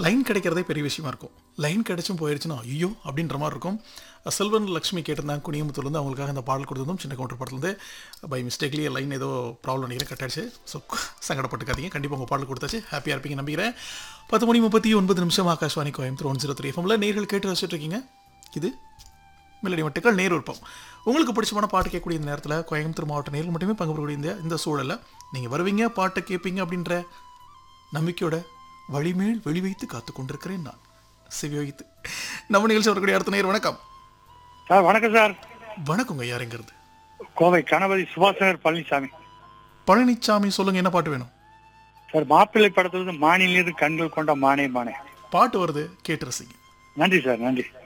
line கிடைக்கிறதே பெரிய விஷயமா இருக்கும் லைன் கிடைச்சும் போயிடுச்சுன்னா ஐயோ அப்படின்ற மாதிரி இருக்கும் செல்வன் லக்ஷ்மி கேட்டிருந்தாங்க குனியமுத்தூர்லேருந்து அவங்களுக்காக இந்த பாடல் கொடுத்ததும் சின்ன கவுண்டர் படத்துலேருந்து பை மிஸ்டேக்லேயே லைன் ஏதோ ப்ராப்ளம் நினைக்கிறேன் கட் ஆயிடுச்சு ஸோ சங்கடப்பட்டுக்காதீங்க கண்டிப்பாக உங்கள் பாடல் கொடுத்தாச்சு ஹாப்பியாக இருப்பீங்க நம்பிக்கிறேன் பத்து மணி முப்பத்தி ஒன்பது நிமிஷம் Akashvani Coimbatore one zero three எஃப்எம்ல நேர்கள் கேட்டு ரசிச்சுட்டு இருக்கீங்க இது மெலடி மட்டுக்கள் நேர் விருப்பம் உங்களுக்கு பிடிச்சமான பாட்டு கேட்கக்கூடிய இந்த நேரத்தில் கோயம்புத்தூர் மாவட்ட நேரில் மட்டுமே பங்கு பெறக்கூடிய இந்த இந்த சூழலில் நீங்கள் வருவீங்க பாட்டை கேட்பீங்க அப்படின்ற நம்பிக்கையோட வழிமேல் வெளி வைத்து காத்து கொண்டிருக்கிறேன் நான் செவி வைத்து நம்ம நிகழ்ச்சி வரக்கூடிய அடுத்த நேர் வணக்கம் சார் வணக்கம் சார் வணக்கங்க யாருங்கிறது கோவை கணபதி சுபாஷனர் பழனிசாமி பழனிச்சாமி சொல்லுங்க என்ன பாட்டு வேணும் சார் மாப்பிள்ளை படத்திலிருந்து மானிலிருந்து கண்கள் கொண்ட மானே மானே பாட்டு வருது கேட்டு ரசிங்க நன்றி சார் நன்றி